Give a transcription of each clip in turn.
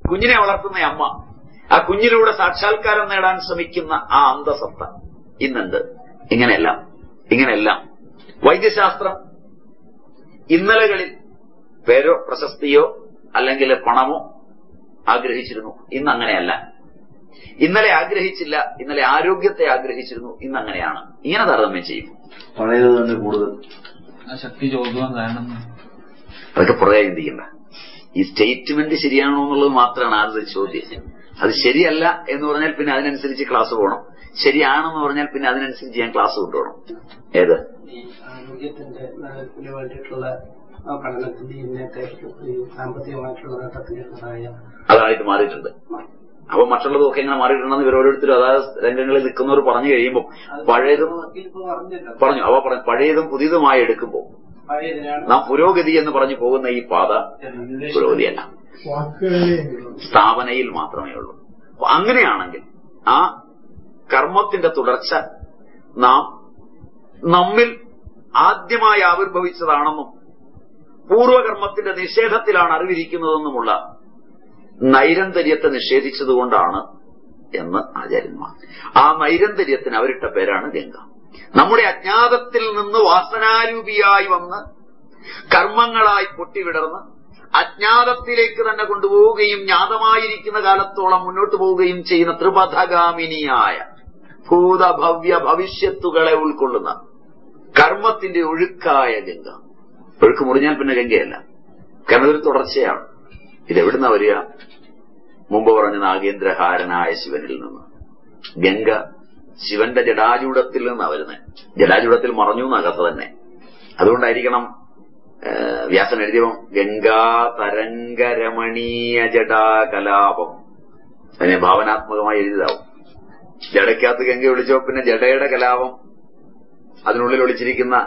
കുഞ്ഞിനെ വളർത്തുന്ന അമ്മ ആ കുഞ്ഞിലൂടെ സാക്ഷാത്കാരം നേടാൻ ശ്രമിക്കുന്ന ആ അന്തസത്ത ഇന്നുണ്ട് ഇങ്ങനെയെല്ലാം ഇങ്ങനെയെല്ലാം വൈദ്യശാസ്ത്രം ഇന്നലകളിൽ പേരോ പ്രശസ്തിയോ അല്ലെങ്കിൽ പണമോ ആഗ്രഹിച്ചിരുന്നു ഇന്ന് അങ്ങനെയല്ല ഇന്നലെ ആഗ്രഹിച്ചില്ല ഇന്നലെ ആരോഗ്യത്തെ ആഗ്രഹിച്ചിരുന്നു ഇന്ന് അങ്ങനെയാണ് ഇങ്ങനെ താരതമ്യം ചെയ്യും പഴയത് തന്നെ കൂടുതൽ ആ ശക്തി ചോദിക്കുവാൻ കാരണം അതൊക്കെ പുറകെ ചിന്തിക്കണ്ട ഈ സ്റ്റേറ്റ്മെന്റ് ശരിയാണോ എന്നുള്ളത് മാത്രമാണ് ആദ്യത്തെ ചോദ്യം അത് ശരിയല്ല എന്ന് പറഞ്ഞാൽ പിന്നെ അതിനനുസരിച്ച് ക്ലാസ് പോകണം ശരിയാണെന്ന് പറഞ്ഞാൽ പിന്നെ അതിനനുസരിച്ച് ഞാൻ ക്ലാസ് കൊണ്ടുപോകണം ഏത് ഈ ആരോഗ്യത്തിന്റെ നിലനിൽപ്പിന് വേണ്ടിയിട്ടുള്ള ആ പഠനത്തിന്റെ ഇന്നത്തെ ഈ സാമ്പത്തികമായിട്ടുള്ള നേട്ടത്തിന്റെ സഹായം അതായിട്ട് മാറിയിട്ടുണ്ട് അപ്പൊ മറ്റുള്ളതൊക്കെ എങ്ങനെ മാറിയിട്ടുണ്ടെന്ന് ഇവർ ഓരോരുത്തരും അതായത് രംഗങ്ങളിൽ നിൽക്കുന്നവർ പറഞ്ഞു കഴിയുമ്പോൾ പഴയതും ഇപ്പൊ പറഞ്ഞല്ലോ പറഞ്ഞു അവ പറഞ്ഞു പഴയതും പുതിയതുമായി എടുക്കുമ്പോൾ പഴയതിനാണ് നാം പുരോഗതി എന്ന് പറഞ്ഞു പോകുന്ന ഈ പാത പുരോഗതിയല്ല സ്ഥാപനയിൽ മാത്രമേ ഉള്ളൂ അപ്പൊ അങ്ങനെയാണെങ്കിൽ ആ കർമ്മത്തിന്റെ തുടർച്ച നാം നമ്മിൽ ആദ്യമായി ആവിർഭവിച്ചതാണെന്നും പൂർവകർമ്മത്തിന്റെ നിഷേധത്തിലാണ് അറിവിരിക്കുന്നതെന്നുമുള്ള നൈരന്തര്യത്തെ നിഷേധിച്ചതുകൊണ്ടാണ് എന്ന് ആചാര്യന്മാർ ആ നൈരന്തര്യത്തിന് അവരിട്ട പേരാണ് ഗംഗ നമ്മുടെ അജ്ഞാതത്തിൽ നിന്ന് വാസനാരൂപിയായി വന്ന് കർമ്മങ്ങളായി പൊട്ടിവിടർന്ന് അജ്ഞാതത്തിലേക്ക് തന്നെ കൊണ്ടുപോവുകയും ജ്ഞാതമായിരിക്കുന്ന കാലത്തോളം മുന്നോട്ട് പോവുകയും ചെയ്യുന്ന ത്രിപഥഗാമിനിയായ ഭൂതഭവ്യ ഭവിഷ്യത്തുകളെ ഉൾക്കൊള്ളുന്ന കർമ്മത്തിന്റെ ഒഴുക്കായ ഗംഗ ഒഴുക്ക് മുറിഞ്ഞാൽ പിന്നെ ഗംഗയല്ല കാരണം ഇതൊരു തുടർച്ചയാണ് ഇതെവിടുന്ന വരിക മുമ്പ് പറഞ്ഞ നാഗേന്ദ്രഹാരനായ ശിവനിൽ നിന്ന് ഗംഗ ശിവന്റെ ജടാജൂടത്തിൽ നിന്നാണ് വരുന്നത് ജടാജൂടത്തിൽ മറഞ്ഞു എന്ന കഥ തന്നെ അതുകൊണ്ടായിരിക്കണം ഏഹ്, വ്യാസൻ എഴുതിയപ്പം ഗംഗാ തരംഗരമണീയ ജടാകലാപം അതിനെ ഭാവനാത്മകമായി എഴുതിയതാവും ജടയ്ക്കകത്ത് ഗംഗ വിളിച്ചോ പിന്നെ ജടയുടെ കലാപം അതിനുള്ളിൽ ഒളിച്ചിരിക്കുന്ന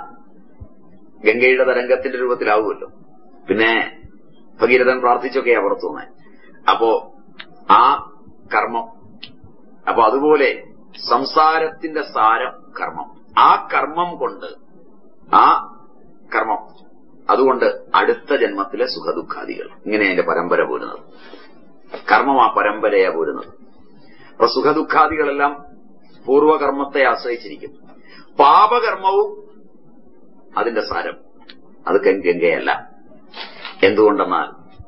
ഗംഗയുടെ തരംഗത്തിന്റെ രൂപത്തിലാവുമല്ലോ പിന്നെ ഭഗീരഥൻ പ്രാർത്ഥിച്ചൊക്കെയാ പുറത്തു വന്നേ അപ്പോ ആ കർമ്മം അപ്പൊ അതുപോലെ സംസാരത്തിന്റെ സാരം കർമ്മം ആ കർമ്മം കൊണ്ട് ആ കർമ്മം അതുകൊണ്ട് അടുത്ത ജന്മത്തിലെ സുഖദുഃഖാദികൾ ഇങ്ങനെ അതിന്റെ പരമ്പര പോരുന്നത് കർമ്മം ആ പരമ്പരയാ പോരുന്നത് അപ്പൊ സുഖദുഃഖാദികളെല്ലാം പൂർവകർമ്മത്തെ ആശ്രയിച്ചിരിക്കും പാപകർമ്മവും അതിന്റെ സാരം അത് ഗംഗ- ഗംഗയല്ല എന്തുകൊണ്ടെന്നാൽ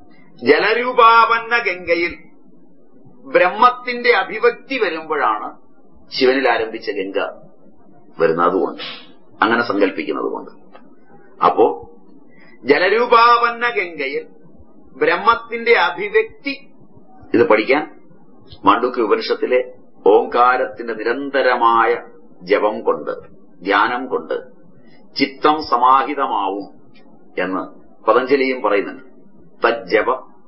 ജലരൂപാവന്ന ഗംഗയിൽ ബ്രഹ്മത്തിന്റെ അഭിവക്തി വരുമ്പോഴാണ് ശിവനിൽ ആരംഭിച്ച ഗംഗ വരുന്നത് അതുകൊണ്ട് അങ്ങനെ സങ്കല്പിക്കുന്നത് കൊണ്ട് അപ്പോ ജലരൂപാവന്ന ഗംഗയിൽ ബ്രഹ്മത്തിന്റെ അഭിവ്യക്തി ഇത് പഠിക്കാൻ മാണ്ഡുക്യ ഉപനിഷത്തിലെ ഓങ്കാരത്തിന്റെ നിരന്തരമായ ജപം കൊണ്ട് ധ്യാനം കൊണ്ട് ചിത്തം സമാഹിതമാവും എന്ന് പതഞ്ജലിയും പറയുന്നുണ്ട് തജ്ജപ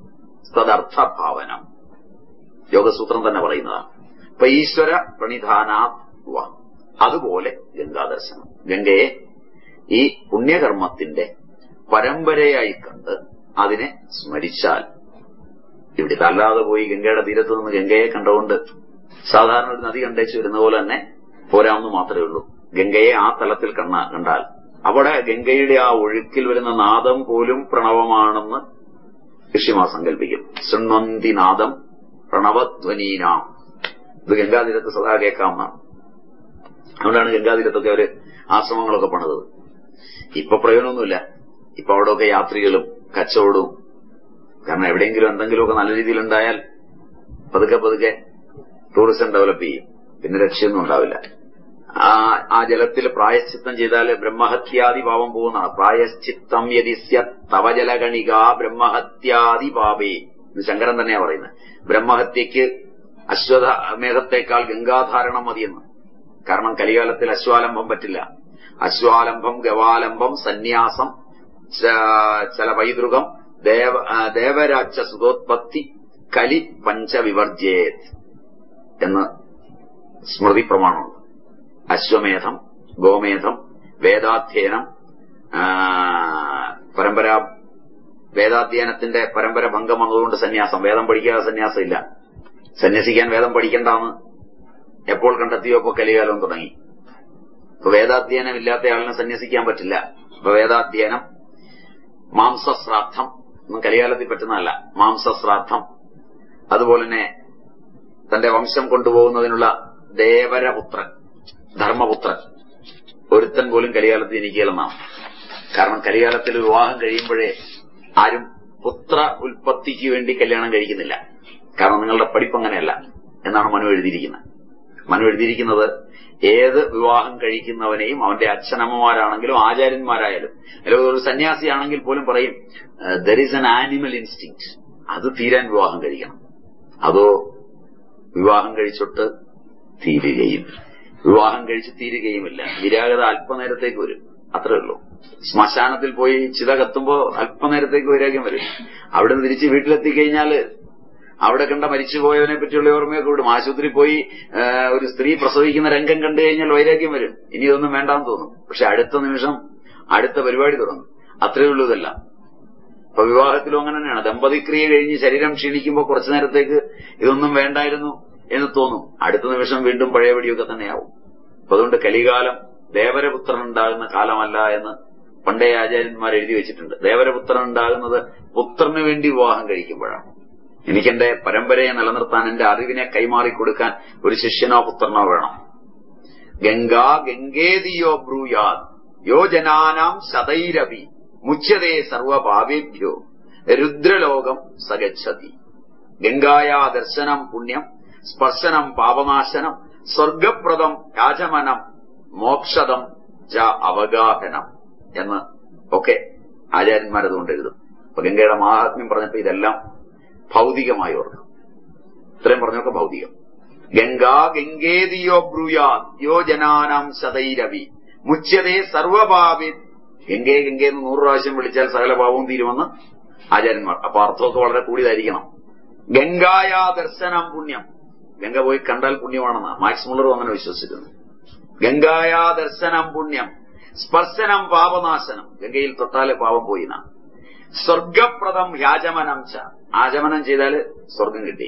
തദർത്ഥഭാവനം യോഗസൂത്രം തന്നെ പറയുന്നതാണ് അപ്പൊ ഈശ്വര പ്രണിധാനാത് വ അതുപോലെ ഗംഗാദർശനം ഗംഗയെ ഈ പുണ്യകർമ്മത്തിന്റെ പരമ്പരയായി കണ്ട് അതിനെ സ്മരിച്ചാൽ ഇവിടെ അല്ലാതെ പോയി ഗംഗയുടെ തീരത്ത് നിന്ന് ഗംഗയെ കണ്ടുകൊണ്ട് സാധാരണ ഒരു നദി കണ്ടേച്ച് വരുന്ന പോലെ തന്നെ പോരാമെന്ന് മാത്രമേ ഉള്ളൂ ഗംഗയെ ആ തലത്തിൽ കണ്ണ കണ്ടാൽ അവിടെ ഗംഗയുടെ ആ ഒഴുക്കിൽ വരുന്ന നാദം പോലും പ്രണവമാണെന്ന് ഋഷിമാർ സങ്കല്പിക്കും ശൃണ്വന്തി നാദം പ്രണവധ്വനീനാം ഇത് ഗംഗാതീരത്ത് സദാ കേൾക്കാവുന്നതാണ് അതുകൊണ്ടാണ് ഗംഗാതീരത്തൊക്കെ അവര് ആശ്രമങ്ങളൊക്കെ പണിതത് ഇപ്പൊ പ്രയോജനമൊന്നുമില്ല ഇപ്പൊ അവിടെയൊക്കെ യാത്രികളും കച്ചവടവും കാരണം എവിടെയെങ്കിലും എന്തെങ്കിലുമൊക്കെ നല്ല രീതിയിൽ ഉണ്ടായാൽ പതുക്കെ പതുക്കെ ടൂറിസം ഡെവലപ്പ് ചെയ്യും പിന്നെ രക്ഷയൊന്നും ഉണ്ടാവില്ല ആ ആ ജലത്തിൽ പ്രായശ്ചിത്തം ചെയ്താൽ ബ്രഹ്മഹത്യാദി പാപം പോകുന്നതാണ് പ്രായശ്ചിത്തം യതിസ്യ തവജലഗണിക ബ്രഹ്മഹത്യാദി പാപേ ഇത് ശങ്കരൻ തന്നെയാ പറയുന്നത് ബ്രഹ്മഹത്യക്ക് അശ്വമേധത്തേക്കാൾ ഗംഗാധാരണം മതിയെന്ന് കാരണം കലികാലത്തിൽ അശ്വാലംബം പറ്റില്ല അശ്വാലംബം ഗവാലംബം സന്യാസം ച- ചലപൈതൃകം ദേവ ആ, ദേവരാജ സുതോത്പത്തി കലി പഞ്ചവിവർജേത് എന്ന് സ്മൃതി പ്രമാണമുണ്ട് അശ്വമേധം ഗോമേധം വേദാധ്യയനം ആ, പരമ്പര വേദാധ്യയനത്തിന്റെ പരമ്പര ഭംഗം വന്നതുകൊണ്ട് സന്യാസം വേദം പഠിക്കാതെ സന്യാസം ഇല്ല സന്യസിക്കാൻ വേദം പഠിക്കണ്ടെന്ന് എപ്പോൾ കണ്ടെത്തിയോ അപ്പോൾ കലികാലം തുടങ്ങി അപ്പൊ വേദാധ്യയനം ഇല്ലാത്ത ആളിനെ സന്യസിക്കാൻ പറ്റില്ല അപ്പൊ വേദാധ്യയനം മാംസശ്രാദ്ധം ഒന്നും കലികാലത്തിൽ പറ്റുന്നതല്ല മാംസശ്രാദ്ധം അതുപോലെ തന്നെ തന്റെ വംശം കൊണ്ടുപോകുന്നതിനുള്ള ദേവരപുത്രൻ ധർമ്മപുത്രൻ ഒരുത്തൻ പോലും കലികാലത്ത് ജനിക്കുകയില്ലെന്നാണ് കാരണം കലികാലത്തിൽ വിവാഹം കഴിയുമ്പോഴേ ആരും പുത്ര ഉൽപ്പത്തിക്ക് വേണ്ടി കല്യാണം കഴിക്കുന്നില്ല കാരണം നിങ്ങളുടെ പഠിപ്പ് അങ്ങനെയല്ല എന്നാണ് മനു എഴുതിയിരിക്കുന്നത് മനു എഴുതിയിരിക്കുന്നത് ഏത് വിവാഹം കഴിക്കുന്നവനെയും അവന്റെ അച്ഛനമ്മമാരാണെങ്കിലും ആചാര്യന്മാരായാലും അല്ലെങ്കിൽ ഒരു സന്യാസിയാണെങ്കിൽ പോലും പറയും there is an animal instinct അത് തീരാൻ വിവാഹം കഴിക്കണം അതോ വിവാഹം കഴിച്ചിട്ട് തീരുകയും വിവാഹം കഴിച്ച് തീരുകയുമില്ല വിരാഗത അല്പനേരത്തേക്ക് വരും അത്രേ ഉള്ളൂ ശ്മശാനത്തിൽ പോയി ചിത കത്തുമ്പോ അല്പനേരത്തേക്ക് വൈരാഗ്യം വരും അവിടെ നിന്ന് തിരിച്ച് വീട്ടിലെത്തിക്കഴിഞ്ഞാല് അവിടെ കണ്ട മരിച്ചുപോയവനെ പറ്റിയുള്ള ഓർമ്മയൊക്കെ വിടും ആശുപത്രി പോയി ആ, ഒരു സ്ത്രീ പ്രസവിക്കുന്ന രംഗം കണ്ടു കഴിഞ്ഞാൽ വൈരാഗ്യം വരും ഇനി ഇതൊന്നും വേണ്ടാന്ന് തോന്നും പക്ഷെ അടുത്ത നിമിഷം അടുത്ത പരിപാടി തുടങ്ങും അത്രേ ഉള്ളൂ ഇതെല്ലാം ഇപ്പൊ വിവാഹത്തിലും അങ്ങനെ തന്നെയാണ് ദമ്പതിക്രിയ കഴിഞ്ഞ് ശരീരം ക്ഷീണിക്കുമ്പോൾ കുറച്ചു നേരത്തേക്ക് ഇതൊന്നും വേണ്ടായിരുന്നു എന്ന് തോന്നും അടുത്ത നിമിഷം വീണ്ടും പഴയപടിയൊക്കെ തന്നെയാവും അപ്പൊ അതുകൊണ്ട് കലികാലം ദേവരപുത്രൻ ഉണ്ടാകുന്ന കാലമല്ല എന്ന് പണ്ടേ ആചാര്യന്മാർ എഴുതി വെച്ചിട്ടുണ്ട് ദേവരപുത്രൻ ഉണ്ടാകുന്നത് പുത്രന് വേണ്ടി വിവാഹം കഴിക്കുമ്പോഴാണ് എനിക്കെന്റെ പരമ്പരയെ നിലനിർത്താൻ എന്റെ അറിവിനെ കൈമാറി കൊടുക്കാൻ ഒരു ശിഷ്യനോ പുത്രനോ വേണം ഗംഗാ ഗംഗേതിയോ ബ്രൂയാത് യോ ജനാനാം ശതൈരവി മുച്യതേ സർവഭാവേഭ്യോ രുദ്രലോകം സഗച്ഛതി ഗംഗായാ ദർശനം പുണ്യം സ്പർശനം പാപനാശനം സ്വർഗപ്രദം രാജമനം മോക്ഷദം ച അവഗാഹനം എന്ന് ഒക്കെ ആചാര്യന്മാരതുകൊണ്ട് എഴുതും അപ്പൊ ഗംഗയുടെ മഹാത്മ്യം പറഞ്ഞപ്പോ ഇതെല്ലാം ഭൗതികമായി ഓർക്കും ഇത്രയും പറഞ്ഞൊക്കെ ഭൗതികം ഗംഗാ ഗംഗേതിയോ ബ്രൂയാ യോ ജനാനാം ശതൈരവി മുച്യതേ സർവഭാവി ഗംഗേ ഗംഗേ എന്ന് നൂറ് പ്രാവശ്യം വിളിച്ചാൽ സകല പാവവും തീരുമെന്ന് ആചാര്യന്മാർ അപ്പൊ അർത്ഥമൊക്കെ വളരെ കൂടിയതായിരിക്കണം ഗംഗായാ ദർശനം പുണ്യം ഗംഗ പോയി കണ്ടാൽ പുണ്യമാണെന്ന് മാക്സ് മുള്ളറും അങ്ങനെ വിശ്വസിക്കുന്നു ഗംഗായാ ദർശനം പുണ്യം സ്പർശനം പാപനാശനം ഗംഗയിൽ തൊട്ടാല് പാപം പോയിന സ്വർഗപ്രദം യാചമനം ച ആചമനം ചെയ്താല് സ്വർഗം കിട്ടി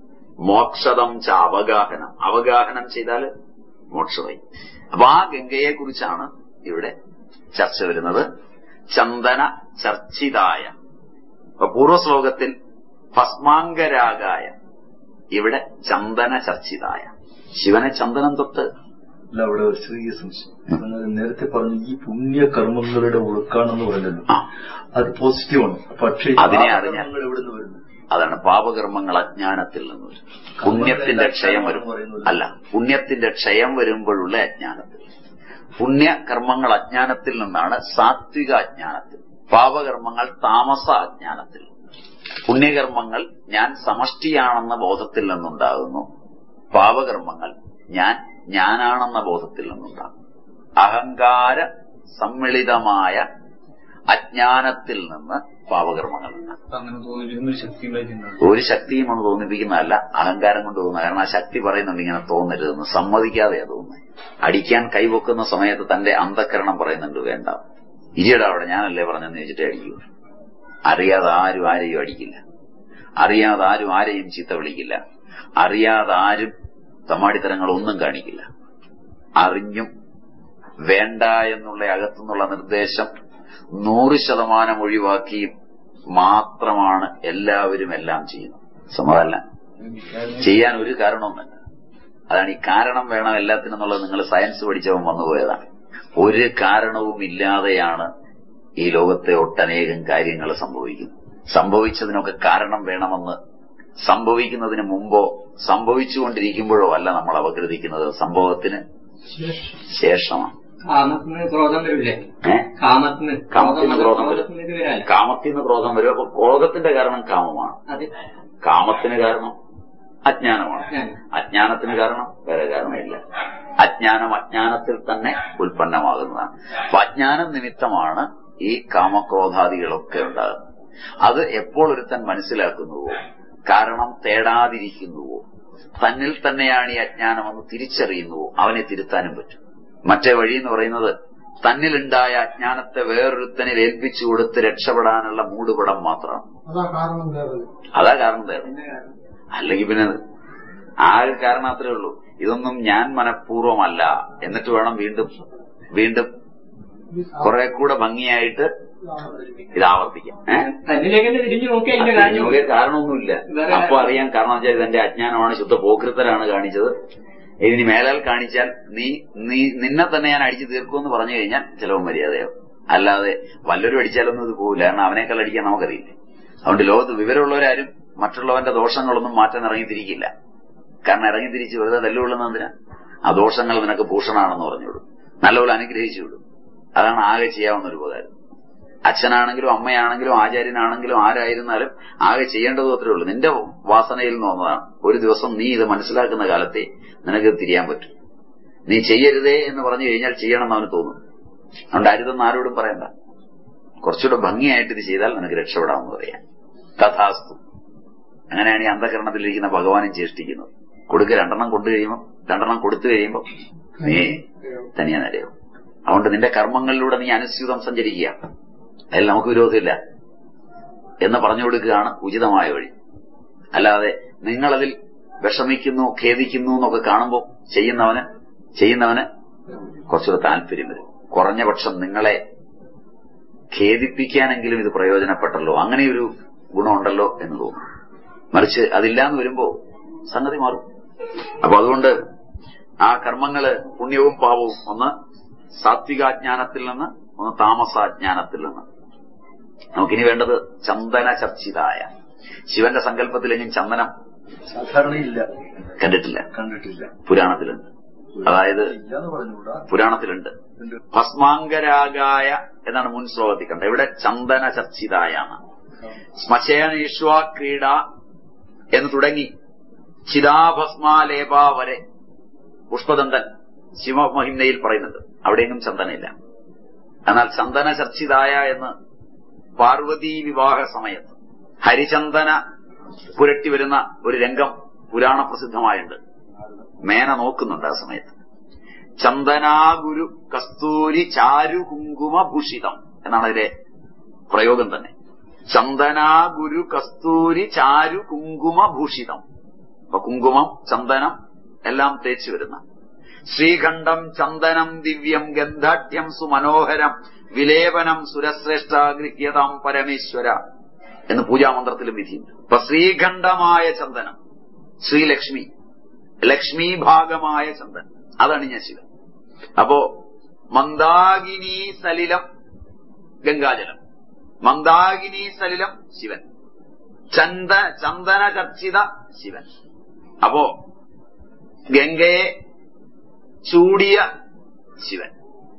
മോക്ഷതം ച അവഗാഹനം അവഗാഹനം ചെയ്താല് മോക്ഷമായി അപ്പൊ ആ ഗംഗയെ കുറിച്ചാണ് ഇവിടെ ചർച്ച വരുന്നത് ചന്ദന ചർച്ചിതായ അപ്പൊ പൂർവ്വശ്ലോകത്തിൽ ഭസ്മാങ്കരാഗായ ഇവിടെ ചന്ദന ചർച്ചിതായ ശിവനെ ചന്ദനം തൊട്ട് അല്ല അവിടെ ഒരു ചെറിയ സംശയം നിങ്ങൾ നേരത്തെ പറഞ്ഞു ഈ പുണ്യകർമ്മങ്ങളുടെ ഒഴുക്കാണെന്ന് പറഞ്ഞല്ലോ ആ അത് പോസിറ്റീവാണ് പക്ഷേ അതിനെ ആ അറിഞ്ഞാൽ. കർമ്മങ്ങൾ എവിടെ നിന്ന് വരുന്നു അതാണ് പാപകർമ്മങ്ങൾ അജ്ഞാനത്തിൽ നിന്ന് വരും പുണ്യത്തിന്റെ ക്ഷയം വരും അല്ല പുണ്യത്തിന്റെ ക്ഷയം വരുമ്പോഴുള്ള അജ്ഞാനത്തിൽ പുണ്യകർമ്മങ്ങൾ അജ്ഞാനത്തിൽ നിന്നാണ് സാത്വിക അജ്ഞാനത്തിൽ പാപകർമ്മങ്ങൾ താമസ അജ്ഞാനത്തിൽ പുണ്യകർമ്മങ്ങൾ ഞാൻ സമഷ്ടിയാണെന്ന ബോധത്തിൽ നിന്നുണ്ടാകുന്നു പാപകർമ്മങ്ങൾ ഞാൻ ഞാനാണെന്ന ബോധത്തിൽ നിന്നുണ്ടാകും അഹങ്കാര സമ്മിളിതമായ അജ്ഞാനത്തിൽ നിന്ന് പാപകർമ്മങ്ങൾ ഉണ്ടാകും അപ്പൊ അങ്ങനെ തോന്നിപ്പിക്കുന്ന ഒരു ശക്തി ഉണ്ടായിട്ടുണ്ടാവും ഒരു ശക്തിയും ഒന്ന് തോന്നിപ്പിക്കുന്നതല്ല അഹങ്കാരം കൊണ്ട് തോന്നുന്നത് കാരണം ആ ശക്തി പറയുന്നുണ്ട് ഇങ്ങനെ തോന്നരുതെന്ന് സമ്മതിക്കാതെയാ തോന്നുന്നത് അടിക്കാൻ കൈവെക്കുന്ന സമയത്ത് തന്റെ അന്ധക്കരണം പറയുന്നുണ്ട് വേണ്ട ഇരിയടാ അവിടെ ഞാനല്ലേ പറഞ്ഞെന്ന് വെച്ചിട്ടേ അടിക്കൂ അറിയാതെ ആരും ആരെയും അടിക്കില്ല അറിയാതെ ആരും ആരെയും ചീത്ത വിളിക്കില്ല അറിയാതെ ആരും തമ്മാടിത്തരങ്ങൾ ഒന്നും കാണിക്കില്ല അറിഞ്ഞും വേണ്ട എന്നുള്ള അകത്തുനിന്നുള്ള നിർദ്ദേശം നൂറ് ശതമാനം ഒഴിവാക്കിയും മാത്രമാണ് എല്ലാവരും എല്ലാം ചെയ്യുന്നത് സമ്മതമല്ല ചെയ്യാൻ ഒരു കാരണവുമല്ല അതാണ് ഈ കാരണം വേണം എല്ലാത്തിനും എന്നുള്ളത് നിങ്ങൾ സയൻസ് പഠിച്ചവൻ വന്നുപോയതാണ് ഒരു കാരണവും ഇല്ലാതെയാണ് ഈ ലോകത്തെ ഒട്ടനേകം കാര്യങ്ങൾ സംഭവിക്കുന്നത് സംഭവിച്ചതിനൊക്കെ കാരണം വേണമെന്ന് സംഭവിക്കുന്നതിന് മുമ്പോ സംഭവിച്ചുകൊണ്ടിരിക്കുമ്പോഴോ അല്ല നമ്മൾ അപഗ്രഥിക്കുന്നത് സംഭവത്തിന് ശേഷമാണ് കാമത്തിന് ക്രോധം വരില്ലേ ഏ കാമത്തിന് കാമത്തിന് ക്രോധം വരും ക്രോധത്തിന് ഇത് വരാൻ കാമത്തിന് ക്രോധം വരും അപ്പൊ ക്രോധത്തിന്റെ കാരണം കാമമാണ് അത് കാമത്തിന് കാരണം അജ്ഞാനമാണ് അജ്ഞാനം. അജ്ഞാനത്തിന് കാരണം വേറെ കാരണമില്ല അജ്ഞാനം അജ്ഞാനത്തിൽ തന്നെ ഉൽപ്പന്നമാകുന്നതാണ് അപ്പൊ അജ്ഞാനം നിമിത്തമാണ് ഈ കാമക്രോധാദികളൊക്കെ ഉണ്ടാകുന്നത് അത് എപ്പോൾ ഒരുത്തൻ മനസ്സിലാക്കുന്നുവോ കാരണം തേടാതിരിക്കുന്നുവോ തന്നിൽ തന്നെയാണ് ഈ അജ്ഞാനമെന്ന് തിരിച്ചറിയുന്നുവോ അവനെ തിരുത്താനും പറ്റും മറ്റേ വഴി എന്ന് പറയുന്നത് തന്നിലുണ്ടായ അജ്ഞാനത്തെ വേറൊരുത്തനിൽ ഏൽപ്പിച്ചു കൊടുത്ത് രക്ഷപ്പെടാനുള്ള മൂടുപടം മാത്രമാണ് അതാ കാരണം വേറെ അതാ കാരണം തേടും അല്ലെങ്കിൽ പിന്നെ ആ ഒരു കാരണം അത്രേ ഉള്ളൂ ഇതൊന്നും ഞാൻ മനഃപൂർവ്വമല്ല എന്നിട്ട് വേണം വീണ്ടും വീണ്ടും കുറെ കൂടെ ഭംഗിയായിട്ട് ഇത് ആവർത്തിക്കാം ഏഹ് തന്നിലേക്ക് തന്നെ തിരിഞ്ഞു നോക്കി അതിന്റെ കാര്യം നോക്കിയ കാരണമൊന്നുമില്ല വേറെ അപ്പൊ അറിയാം കാരണം വെച്ചാൽ ഇതെന്റെ അജ്ഞാനമാണ് ശുദ്ധ പോക്കൃത്തരാണ് കാണിച്ചത് ഇതിനി മേലാൽ കാണിച്ചാൽ നീ നീ നിന്നെ തന്നെ ഞാൻ അടിച്ചു തീർക്കുമെന്ന് പറഞ്ഞു കഴിഞ്ഞാൽ ചിലവും മര്യാദയാവും അല്ലാതെ വല്ലവരും അടിച്ചാലൊന്നും ഇത് പോകില്ല കാരണം അവനേക്കാൾ അടിക്കാൻ നമുക്കറിയില്ല അതുകൊണ്ട് ലോകത്ത് വിവരമുള്ളവരാരും മറ്റുള്ളവന്റെ ദോഷങ്ങളൊന്നും മാറ്റാൻ ഇറങ്ങിത്തിരിക്കില്ല കാരണം ഇറങ്ങിത്തിരിച്ച് വെറുതെ തല്ലുകൊള്ളുന്ന എന്തിനാ ആ ദോഷങ്ങൾ നിനക്ക് ഭൂഷണാണെന്ന് പറഞ്ഞുവിടും നല്ലപോലെ അനുഗ്രഹിച്ചു വിടും അതാണ് ആകെ ചെയ്യാവുന്ന ഒരു ഉപകാരം അച്ഛനാണെങ്കിലും അമ്മയാണെങ്കിലും ആചാര്യനാണെങ്കിലും ആരായിരുന്നാലും ആകെ ചെയ്യേണ്ടത് അത്രേ ഉള്ളൂ നിന്റെ വാസനയിൽ നിന്ന് വന്നതാണ് ഒരു ദിവസം നീ ഇത് മനസ്സിലാക്കുന്ന കാലത്തെ നിനക്ക് തിരിയാൻ പറ്റും നീ ചെയ്യരുതേ എന്ന് പറഞ്ഞു കഴിഞ്ഞാൽ ചെയ്യണമെന്ന് അവന് തോന്നും അതുകൊണ്ട് അരുതെന്ന് ആരോടും പറയണ്ട കുറച്ചുകൂടെ ഭംഗിയായിട്ട് ഇത് ചെയ്താൽ നിനക്ക് രക്ഷപ്പെടാമെന്ന് പറയാം തഥാസ്തു അങ്ങനെയാണ് ഈ അന്ധകരണത്തിലിരിക്കുന്ന ഭഗവാനും ചേഷ്ടിക്കുന്നത് കൊടുക്കുക രണ്ടെണ്ണം കൊണ്ടു കഴിയുമ്പോൾ രണ്ടെണ്ണം കൊടുത്തു കഴിയുമ്പോൾ നീ തനിയെ നിലയും അതുകൊണ്ട് നിന്റെ കർമ്മങ്ങളിലൂടെ നീ അനുസ്യൂതം സഞ്ചരിക്കുക അതിൽ നമുക്ക് വിരോധമില്ല എന്ന് പറഞ്ഞു കൊടുക്കുകയാണ് ഉചിതമായ വഴി അല്ലാതെ നിങ്ങളതിൽ വിഷമിക്കുന്നു ഖേദിക്കുന്നു എന്നൊക്കെ കാണുമ്പോൾ ചെയ്യുന്നവന് ചെയ്യുന്നവന് കുറച്ചുകൂടെ താല്പര്യം വരും കുറഞ്ഞ പക്ഷം നിങ്ങളെ ഖേദിപ്പിക്കാനെങ്കിലും ഇത് പ്രയോജനപ്പെട്ടല്ലോ അങ്ങനെയൊരു ഗുണമുണ്ടല്ലോ എന്ന് തോന്നും മറിച്ച് അതില്ലാന്ന് വരുമ്പോ സംഗതി മാറും അപ്പൊ അതുകൊണ്ട് ആ കർമ്മങ്ങള് പുണ്യവും പാപവും ഒന്ന് സാത്വികാജ്ഞാനത്തിൽ നിന്ന് ഒന്ന് താമസാജ്ഞാനത്തിൽ നിന്ന് നമുക്കിനി വേണ്ടത് ചന്ദന ചർച്ചിതായ ശിവന്റെ സങ്കല്പത്തിലെങ്കിലും ചന്ദനം സാധാരണ ഇല്ല കണ്ടിട്ടില്ല കണ്ടിട്ടില്ല പുരാണത്തിലുണ്ട് അതായത് ഇല്ലാന്ന് പറഞ്ഞുകൂടാ പുരാണത്തിലുണ്ട് ഭസ്മാങ്കരാഗായ എന്നാണ് മുൻ ശ്ലോകത്തിൽ കണ്ടത് ഇവിടെ ചന്ദന ചർച്ചിതായാണ് ശ്മശേനീഷ്വ ക്രീഡ എന്ന് തുടങ്ങി ചിതാഭസ്മാലേപ വരെ പുഷ്പദന്തൻ ശിവമഹിമയിൽ പറയുന്നുണ്ട് അവിടെയെങ്കിലും ചന്ദനമില്ല എന്നാൽ ചന്ദന ചർച്ചിതായ എന്ന് പാർവതീ വിവാഹ സമയത്ത് ഹരിചന്ദന പുരട്ടി വരുന്ന ഒരു രംഗം പുരാണ പ്രസിദ്ധമായുണ്ട് മേന നോക്കുന്നുണ്ട് ആ സമയത്ത് ചന്ദനാഗുരു കസ്തൂരി ചാരു കുങ്കുമ ഭൂഷിതം എന്നാണ് അതിലെ പ്രയോഗം തന്നെ ചന്ദനാഗുരു കസ്തൂരി ചാരു കുങ്കുമ ഭൂഷിതം അപ്പൊ കുങ്കുമം ചന്ദനം എല്ലാം തേച്ചു വരുന്ന ശ്രീഖണ്ഡം ചന്ദനം ദിവ്യം ഗന്ധാഢ്യം സുമനോഹരം വിലേപനം സുരശ്രേഷ്ഠാഗൃഹ്യതാം പരമേശ്വര എന്ന് പൂജാമന്ത്രത്തിലും വിധിയുണ്ട് അപ്പൊ ശ്രീഖണ്ഡമായ ചന്ദനം ശ്രീലക്ഷ്മി ലക്ഷ്മി ഭാഗമായ ചന്ദനം അതാണ് ഞാൻ ശിവൻ അപ്പോ മന്ദാകിനി സലിലം ഗംഗാജലം മന്ദാകിനി സലിലം ശിവൻ ചന്ദ ചന്ദന ചർച്ചിത ശിവൻ അപ്പോ ഗംഗയെ ചൂടിയ ശിവൻ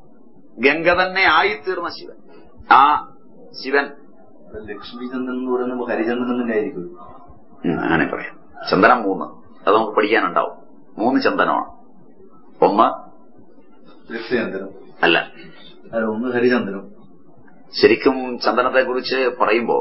ഗംഗ തന്നെ ആയിത്തീർന്ന ശിവൻ ആ ശിവൻ ലക്ഷ്മി ചന്ദ്രൻ എന്ന് പറയുന്നത് ഹരിചന്ദ്രൻ തന്നെ ആയിരിക്കും ഉം, അങ്ങനെ പറയാം ചന്ദനം മൂന്ന് അത് നമുക്ക് പഠിക്കാനുണ്ടാവും മൂന്ന് ചന്ദനമാണ് ഒന്ന് രക്തചന്ദ്രൻ അല്ല അല്ല ഒന്ന് ഹരിചന്ദ്രൻ ശരിക്കും ചന്ദനത്തെ കുറിച്ച് പറയുമ്പോ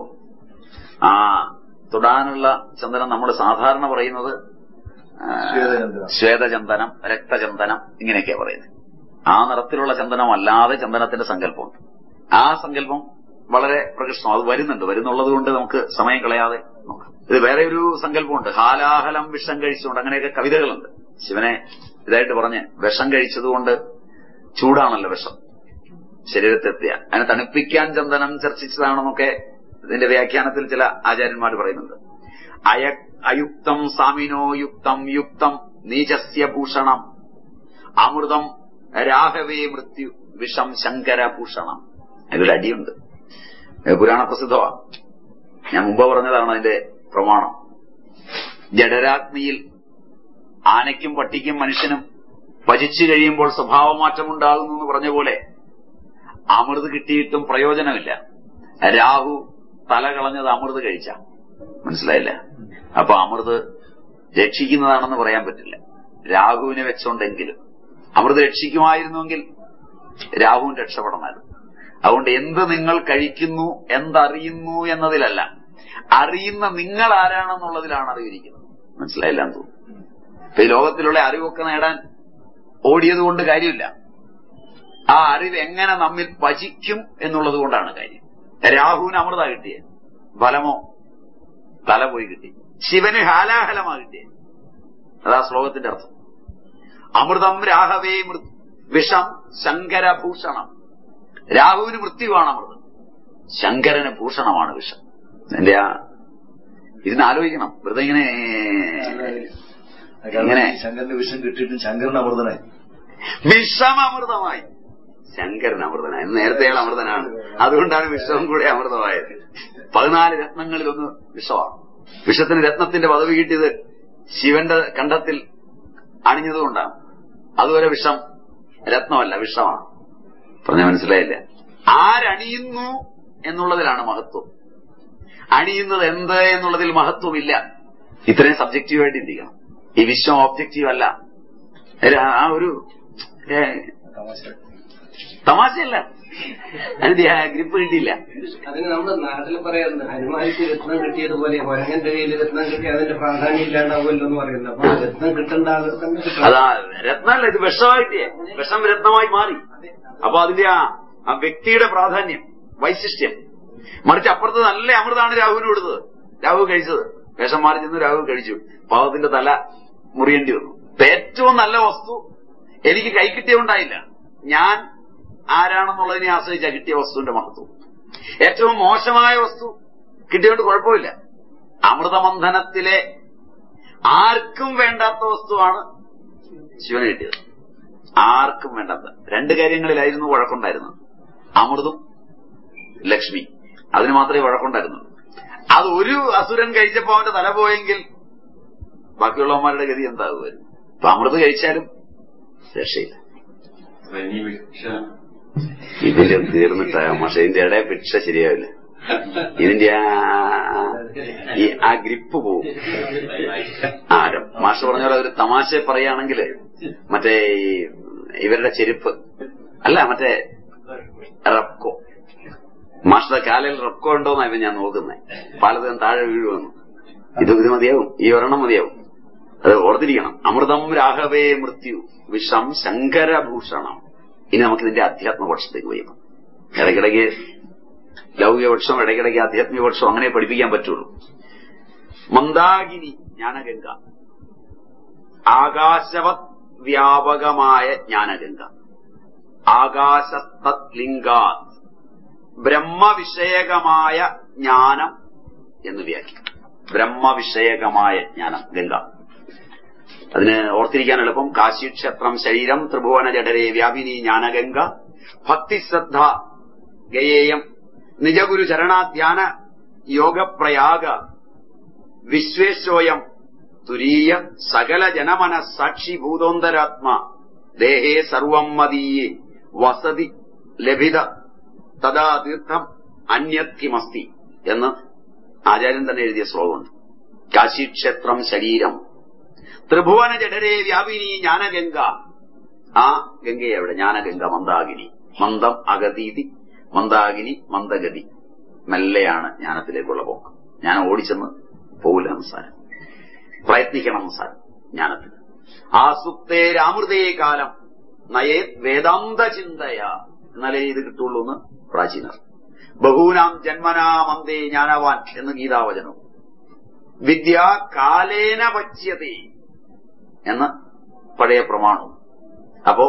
ആ തൊടാനുള്ള ചന്ദനം നമ്മൾ സാധാരണ പറയുന്നത് ആ, ശ്വേതചന്ദ്രൻ. ശ്വേതചന്ദനം രക്തചന്ദനം ഇങ്ങനെയൊക്കെയാ പറയുന്നത് ആ നിറത്തിലുള്ള ചന്ദനം അല്ലാതെ ചന്ദനത്തിന്റെ സങ്കല്പമുണ്ട് ആ സങ്കല്പം വളരെ പ്രകൃഷ്ടം അത് വരുന്നുണ്ട് വരുന്നുള്ളത് കൊണ്ട് നമുക്ക് സമയം കളയാതെ നോക്കാം ഇത് വേറെ ഒരു സങ്കല്പമുണ്ട് ഹാലാഹലം വിഷം കഴിച്ചുകൊണ്ട് അങ്ങനെയൊക്കെ കവിതകളുണ്ട് ശിവനെ ഇതായിട്ട് പറഞ്ഞ് വിഷം കഴിച്ചതുകൊണ്ട് ചൂടാണല്ലോ വിഷം ശരീരത്തെത്തിയ അതിനെ തണുപ്പിക്കാൻ ചന്ദനം ചർച്ചിച്ചതാണെന്നൊക്കെ ഇതിന്റെ വ്യാഖ്യാനത്തിൽ ചില ആചാര്യന്മാർ പറയുന്നുണ്ട് അയ അയുക്തം സാമിനോ യുക്തം യുക്തം നീചസ്യ ഭൂഷണം അമൃതം രാഘവേ മൃത്യു വിഷം ശങ്കരഭൂഷണം അതിലൊരു അടിയുണ്ട് ഇത് പുരാണ പ്രസിദ്ധമാണ് ഞാൻ മുമ്പ് പറഞ്ഞതാണ് അതിന്റെ പ്രമാണം ജഡരാഗ്നിയിൽ ആനയ്ക്കും പട്ടിക്കും മനുഷ്യനും പചിച്ചു കഴിയുമ്പോൾ സ്വഭാവമാറ്റമുണ്ടാകുന്നു എന്ന് പറഞ്ഞ പോലെ അമൃത് കിട്ടിയിട്ടും പ്രയോജനമില്ല രാഹു തല കളഞ്ഞത് അമൃത് കഴിച്ച മനസ്സിലായില്ല അപ്പൊ അമൃത് രക്ഷിക്കുന്നതാണെന്ന് പറയാൻ പറ്റില്ല രാഹുവിനെ വെച്ചോണ്ടെങ്കിലും അമൃത് രക്ഷിക്കുമായിരുന്നുവെങ്കിൽ രാഹുവിന് രക്ഷപ്പെടണമായിരുന്നു അതുകൊണ്ട് എന്ത് നിങ്ങൾ കഴിക്കുന്നു എന്തറിയുന്നു എന്നതിലല്ല അറിയുന്ന നിങ്ങൾ ആരാണെന്നുള്ളതിലാണ് അറിവിരിക്കുന്നത് മനസ്സിലായില്ല എന്ന് തോന്നുന്നു ഇപ്പൊ ഈ ലോകത്തിലുള്ള അറിവൊക്കെ നേടാൻ ഓടിയത് കൊണ്ട് കാര്യമില്ല ആ അറിവ് എങ്ങനെ നമ്മിൽ പചിക്കും എന്നുള്ളത് കൊണ്ടാണ് കാര്യം രാഹുവിന് അമൃത കിട്ടിയത് ഫലമോ തല പോയി കിട്ടി ശിവന് ഹാലാഹലമാ കിട്ടിയത് അതാ ശ്ലോകത്തിന്റെ അർത്ഥം അമൃതം രാഹവേ മൃ വിഷം ശങ്കരഭൂഷണം രാഹുവിന് മൃത്യുവാണ് അമൃതം ശങ്കരന് ഭൂഷണമാണ് വിഷം എന്റെ ആ ഇതിന് ആലോചിക്കണം വെറുതെ ഇങ്ങനെ ഇങ്ങനെ ശങ്കരന്റെ വിഷം കിട്ടിയിട്ടും ശങ്കരൻ അമൃതനായി വിഷമമൃതമായി ശങ്കരൻ അമൃതനായി നേരത്തെ അയാൾ അമൃതനാണ് അതുകൊണ്ടാണ് വിഷവും കൂടെ അമൃതമായത് പതിനാല് രത്നങ്ങളിലൊന്ന് വിഷമാണ് വിഷത്തിന് രത്നത്തിന്റെ പദവി കിട്ടിയത് ശിവന്റെ കണ്ഠത്തിൽ അണിഞ്ഞതുകൊണ്ടാണ് അതുവരെ വിഷം രത്നമല്ല വിഷമാണ് പറഞ്ഞ മനസ്സിലായില്ല ആരണിയുന്നു എന്നുള്ളതിലാണ് മഹത്വം അണിയുന്നത് എന്ത് എന്നുള്ളതിൽ മഹത്വമില്ല ഇത്രയും സബ്ജക്റ്റീവായിട്ട് ചിന്തിക്കണം ഈ വിശ്വം ഓബ്ജക്റ്റീവ് അല്ല ഒരു ആ ഒരു ഏ, തമാശ തമാശയല്ല അതിന്റെ ആ ഗ്രിപ്പ് കിട്ടിയില്ല അതിന് നമ്മുടെ നാട്ടിൽ പറയാറുണ്ട് ഹനുമാനിക്ക് രത്നം കിട്ടിയതുപോലെ കൊരങ്ങന്റെ കയ്യിൽ രത്നം കിട്ടി അതിന്റെ പ്രാധാന്യം ഇല്ലാണ്ടാവുമല്ലോ എന്ന് പറയുന്നത് അപ്പൊ ആ രത്നം കിട്ടേണ്ട ആൾ തന്നെ കിട്ടണം അതാ രത്നമല്ല ഇത് വിഷമായിട്ടേ വിഷം രത്നമായി മാറി അപ്പൊ അതിന്റെ ആ ആ വ്യക്തിയുടെ പ്രാധാന്യം വൈശിഷ്ട്യം മറിച്ച് അപ്പുറത്ത് നല്ല അമൃതാണ് രാഹുവിന് കൊടുത്തത് രാഹു കഴിച്ചത് വിഷം മാറി ചെന്ന് രാഹു കഴിച്ചു പാവത്തിന്റെ തല മുറിയേണ്ടി വന്നു ഇപ്പൊ ഏറ്റവും നല്ല വസ്തു എനിക്ക് കൈ കിട്ടിയുണ്ടായില്ല ഞാൻ ആരാണെന്നുള്ളതിനെ ആശ്രയിച്ച കിട്ടിയ വസ്തുവിന്റെ മഹത്വം ഏറ്റവും മോശമായ വസ്തു കിട്ടിയോണ്ട് കുഴപ്പമില്ല അമൃതമന്ഥനത്തിലെ ആർക്കും വേണ്ടാത്ത വസ്തുവാണ് ശിവന് കിട്ടിയത് ആർക്കും വേണ്ടാത്ത രണ്ട് കാര്യങ്ങളിലായിരുന്നു വഴക്കുണ്ടായിരുന്നത് അമൃതും ലക്ഷ്മി അതിന് മാത്രമേ വഴക്കുണ്ടായിരുന്നുള്ളൂ അത് ഒരു അസുരൻ കഴിച്ചപ്പോ അവന്റെ തല പോയെങ്കിൽ ബാക്കിയുള്ളവന്മാരുടെ ഗതി എന്താകുമായിരുന്നു അപ്പൊ അമൃത് കഴിച്ചാലും രക്ഷയില്ല ഇതിന്റെ തീർന്നിട്ടാ പക്ഷെ ഇതിന്റെ ഇടയെ ഭിക്ഷ ശരിയാവില്ല ഇതിന്റെ ആ ഈ ആ ഗ്രിപ്പ് പോവും ആ മാഷ് പറഞ്ഞ പോലെ ഒരു തമാശ പറയുകയാണെങ്കിൽ മറ്റേ ഈ ഇവരുടെ ചെരുപ്പ് അല്ല മറ്റേ റബ്കോ മാഷിന്റെ കാലിൽ റബ്കോ ഉണ്ടോന്നായിരുന്നു ഞാൻ നോക്കുന്നത് പലതും താഴെ വീഴുമെന്ന് ഇത് ഇത് മതിയാവും ഈ ഒരെണ്ണം മതിയാവും അത് ഓർത്തിരിക്കണം അമൃതം രാഘവേ മൃത്യു വിഷം ശങ്കരഭൂഷണം ഇനി നമുക്ക് ഇതിന്റെ അധ്യാത്മ പക്ഷത്തേക്ക് പോയി ഇടയ്ക്കിടയ്ക്ക് ലൗകിക പക്ഷം ഇടയ്ക്കിടയ്ക്ക് ആധ്യാത്മിക പക്ഷം അങ്ങനെ പഠിപ്പിക്കാൻ പറ്റുള്ളൂ മന്ദാകിനി ജ്ഞാനഗംഗ ആകാശവത് വ്യാപകമായ ജ്ഞാനഗംഗ ആകാശസ്തത് ലിംഗാത് ബ്രഹ്മവിഷയകമായ ജ്ഞാനം എന്ന് വ്യാഖ്യാനം ബ്രഹ്മവിഷയകമായ ജ്ഞാനം ഗംഗ അതിന് ഓർത്തിരിക്കാൻ എളുപ്പം കാശി ക്ഷേത്രം ശരീരം ത്രിഭുവന ജഡരെ വ്യാപിനി ജ്ഞാനഗംഗ ഭക്തിശ്രദ്ധ ഗയേയം നിജഗുരു ചരണാധ്യാന യോഗപ്രയാഗ വിശ്വേശോയം തുരീയ സകല ജനമന സാക്ഷിഭൂതോന്തരാത്മ ദേഹേ സർവം മദീയേ വസതി ലഭിത തഥാ തീർത്ഥം അന്യത് കിമസ്തി എന്ന് ആചാര്യൻ തന്നെ എഴുതിയ ശ്ലോകമുണ്ട് കാശിക്ഷേത്രം ശരീരം ത്രിഭുവന ജഡരെ വ്യാപിനി ജ്ഞാനഗംഗ ആ ഗംഗയെ എവിടെ ജ്ഞാനഗംഗ മന്ദാകിനി മന്ദം അഗതീതി മന്ദാകിനി മന്ദഗതി മെല്ലെയാണ് ജ്ഞാനത്തിലേക്കുള്ള പോക്ക് ഞാൻ ഓടിച്ചെന്ന് പോകില്ല സംസാരം പ്രയത്നിക്കണം സംസാരം ജ്ഞാനത്തിന് ആസുപ്തേ രാമൃതേ കാലം നയേ വേദാന്ത ചിന്തയ എന്നാലേ ഇത് കിട്ടുള്ളൂ എന്ന് പ്രാചീനർ ബഹൂനാം ജന്മനാ മന്ദേ ജ്ഞാനവാൻ എന്ന് ഗീതാവചനവും വിദ്യ കാലേന പച്യതേ എന്ന് പഴയ പ്രമാണവും അപ്പോ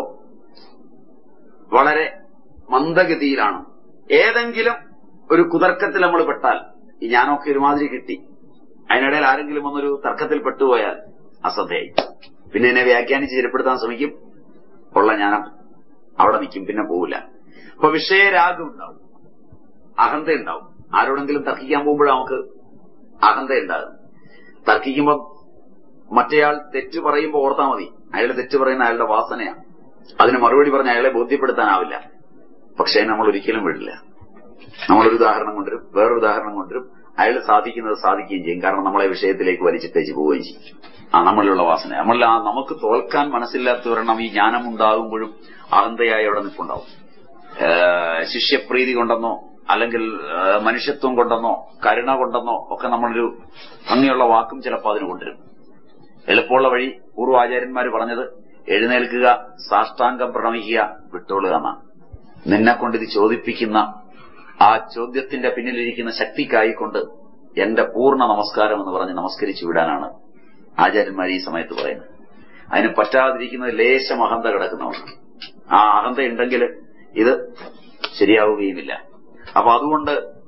വളരെ മന്ദഗതിയിലാണ് ഏതെങ്കിലും ഒരു കുതർക്കത്തിൽ നമ്മൾ പെട്ടാൽ ഈ ഞാനൊക്കെ ഒരുമാതിരി കിട്ടി അതിനിടയിൽ ആരെങ്കിലും ഒന്നൊരു തർക്കത്തിൽ പെട്ടുപോയാൽ അശ്രദ്ധയായി പിന്നെ എന്നെ വ്യാഖ്യാനിച്ച് ചിരപ്പെടുത്താൻ ശ്രമിക്കും ഉള്ള ജ്ഞാനം അവിടെ നിൽക്കും പിന്നെ പോവില്ല അപ്പൊ വിഷയരാഗം ഉണ്ടാവും അഹന്ത ഉണ്ടാവും ആരോടെങ്കിലും തർക്കിക്കാൻ പോകുമ്പോഴാണ് നമുക്ക് അഹന്ത ഉണ്ടാകും തർക്കിക്കുമ്പം മറ്റേയാൾ തെറ്റ് പറയുമ്പോൾ ഓർത്താൽ മതി അയാൾ തെറ്റ് പറയുന്ന അയാളുടെ വാസനയാണ് അതിന് മറുപടി പറഞ്ഞ് അയാളെ ബോധ്യപ്പെടുത്താനാവില്ല പക്ഷേ നമ്മൾ ഒരിക്കലും വിടില്ല നമ്മളൊരു ഉദാഹരണം കൊണ്ടുവരും വേറൊരു ഉദാഹരണം കൊണ്ടുവരും അയാൾ സാധിക്കുന്നത് സാധിക്കുകയും ചെയ്യും കാരണം നമ്മളെ വിഷയത്തിലേക്ക് വലിച്ചിട്ടേച്ച് പോവുകയും ചെയ്യും ആ നമ്മളിലുള്ള വാസന നമ്മളിൽ ആ നമുക്ക് തോൽക്കാൻ മനസ്സില്ലാത്തവരെണ്ണം ഈ ജ്ഞാനം ഉണ്ടാകുമ്പോഴും അഹന്തയായി അവിടെ നിൽപ്പുണ്ടാവും ഏഹ് ശിഷ്യപ്രീതി കൊണ്ടെന്നോ അല്ലെങ്കിൽ ഏഹ് മനുഷ്യത്വം കൊണ്ടെന്നോ കരുണ കൊണ്ടെന്നോ ഒക്കെ നമ്മളൊരു ഭംഗിയുള്ള വാക്കും ചിലപ്പോൾ അതിന് കൊണ്ടുവരും എളുപ്പമുള്ള വഴി പൂർവാചാര്യന്മാർ പറഞ്ഞത് എഴുന്നേൽക്കുക സാഷ്ടാംഗം പ്രണമിക്കുക വിട്ടോളുക എന്നാണ് നിന്നെ കൊണ്ട് ഇത് ചോദിപ്പിക്കുന്ന ആ ചോദ്യത്തിന്റെ പിന്നിലിരിക്കുന്ന ശക്തിക്കായിക്കൊണ്ട് എന്റെ പൂർണ്ണ നമസ്കാരം എന്ന് പറഞ്ഞ് നമസ്കരിച്ചു വിടാനാണ് ആചാര്യന്മാർ ഈ സമയത്ത് പറയുന്നത് അതിന് പറ്റാതിരിക്കുന്നത് ലേശം അഹന്ത കിടക്കുന്നവർക്ക് ആ അഹന്ത ഉണ്ടെങ്കിൽ ഇത് ശരിയാവുകയുമില്ല അപ്പൊ അതുകൊണ്ട്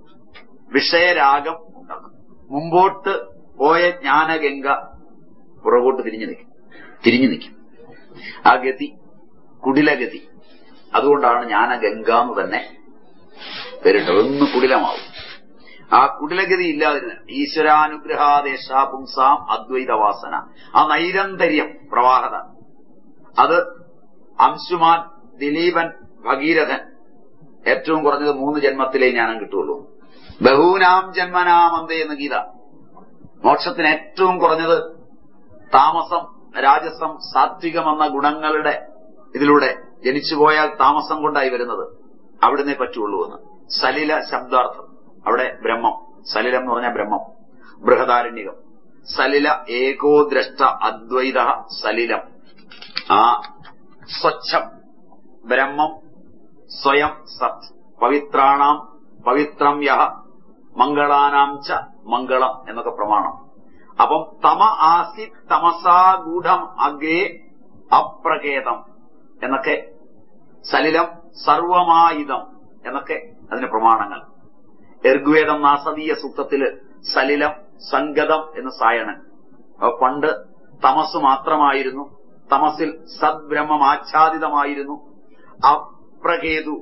വിഷയരാഗം ഉണ്ടാകും മുമ്പോട്ട് പോയ ജ്ഞാനഗംഗ പുറകോട്ട് തിരിഞ്ഞു നിൽക്കും തിരിഞ്ഞു നിൽക്കും ആ ഗതി കുടിലഗതി അതുകൊണ്ടാണ് ജ്ഞാനഗംഗ എന്ന് തന്നെ പേരിട്ടത് ഒന്ന് കുടിലമാവും ആ കുടിലഗതി ഇല്ലാതിരുന്ന ഈശ്വരാനുഗ്രഹാദേശ പുംസാം അദ്വൈതവാസന ആ നൈരന്തര്യം പ്രവാഹത അത് അംശുമാൻ ദിലീപൻ ഭഗീരഥൻ ഏറ്റവും കുറഞ്ഞത് മൂന്ന് ജന്മത്തിലേ ജ്ഞാനം കിട്ടുള്ളൂ ബഹൂനാം ജന്മനാമന്ദേ എന്ന് ഗീത മോക്ഷത്തിന് ഏറ്റവും കുറഞ്ഞത് താമസം രാജസം സാത്വികം എന്ന ഗുണങ്ങളുടെ ഇതിലൂടെ ജനിച്ചുപോയാൽ താമസം കൊണ്ടായി വരുന്നത് അവിടുന്നേ പറ്റുള്ളൂ എന്ന് സലില ശബ്ദാർത്ഥം അവിടെ ബ്രഹ്മം സലിലം എന്ന് പറഞ്ഞാൽ ബ്രഹ്മം ബൃഹദാരണ്യകം സലില ഏകോദ്രഷ്ട അദ്വൈത സലിലം ആ സ്വച്ഛം ബ്രഹ്മം സ്വയം സത് പവിത്രാണാം പവിത്രം യഹ മംഗളാനാം ച മംഗളം എന്നൊക്കെ പ്രമാണം അപ്പം തമ ആസി തമസാഗൂഢം അഗ്രേ അപ്രകേതം എന്നൊക്കെ സലിലം സർവമായുധം എന്നൊക്കെ അതിന് പ്രമാണങ്ങൾ ഋഗ്വേദം നാസതീയ സൂക്തത്തില് സലിലം സംഗതം എന്ന് സായണൻ അപ്പൊ പണ്ട് തമസ് മാത്രമായിരുന്നു തമസിൽ സദ്ബ്രഹ്മം ആച്ഛാദിതമായിരുന്നു അപ്രകേതു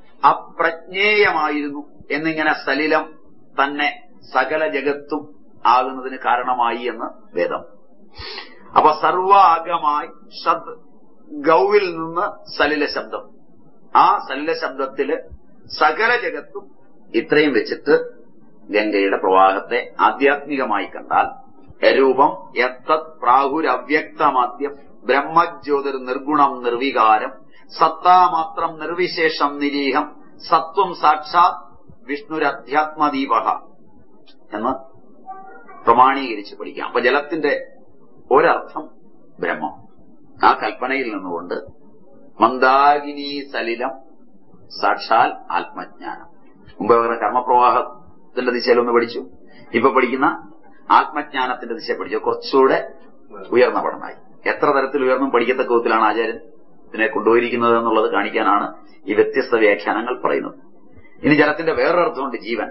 അപ്രജ്ഞേയമായിരുന്നു എന്നിങ്ങനെ സലിലം തന്നെ സകല ജഗത്തും ആകുന്നതിന് കാരണമായി എന്ന് വേദം അപ്പൊ സർവാഗമായി ഷദ് ഗൗവിൽ നിന്ന് സലില ശബ്ദം ആ സലില ശബ്ദത്തില് സകല ജഗത്തും ഇത്രയും വെച്ചിട്ട് ഗംഗയുടെ പ്രവാഹത്തെ ആധ്യാത്മികമായി കണ്ടാൽ രൂപം എത്തത് പ്രാഹുരവ്യക്തമാദ്യം ബ്രഹ്മജ്യോതിർ നിർഗുണം നിർവികാരം സത്താമാത്രം നിർവിശേഷം നിരീഹം സത്വം സാക്ഷാത് വിഷ്ണുരധ്യാത്മദീപ എന്ന് പ്രമാണീകരിച്ച് പഠിക്കാം അപ്പൊ ജലത്തിന്റെ ഒരർത്ഥം ബ്രഹ്മം ആ കൽപ്പനയിൽ നിന്നുകൊണ്ട് മന്ദാകിനി സലിലം സാക്ഷാൽ ആത്മജ്ഞാനം മുമ്പ് പറഞ്ഞ കർമ്മപ്രവാഹത്തിന്റെ ദിശയിലൊന്ന് പഠിച്ചു ഇപ്പൊ പഠിക്കുന്ന ആത്മജ്ഞാനത്തിന്റെ ദിശ പഠിച്ചു കുറച്ചുകൂടെ ഉയർന്ന പഠനമായി എത്ര തരത്തിൽ ഉയർന്നും പഠിക്കത്തക്ക വിധത്തിലാണ് ആചാര്യൻ ഇതിനെ കൊണ്ടുപോയിരിക്കുന്നത് എന്നുള്ളത് കാണിക്കാനാണ് ഈ വ്യത്യസ്ത വ്യാഖ്യാനങ്ങൾ പറയുന്നത് ഇനി ജലത്തിന്റെ വേറൊരർത്ഥമുണ്ട് ജീവൻ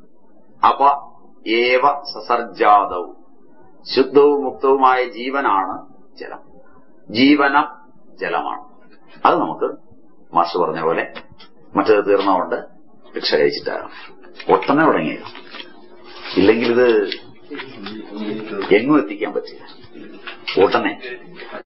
അപ ഏവ സസർജാതവും ശുദ്ധവും മുക്തവുമായ ജീവനാണ് ജലം ജീവനം ജലമാണ് അത് നമുക്ക് മാഷ് പറഞ്ഞ പോലെ മറ്റത് തീർന്നതുകൊണ്ട് ഭിക്ഷ കഴിച്ചിട്ടാണ് ഒട്ടനെ തുടങ്ങിയത് ഇല്ലെങ്കിൽ ഇത് എങ്ങും എത്തിക്കാൻ പറ്റില്ല ഒട്ടനെ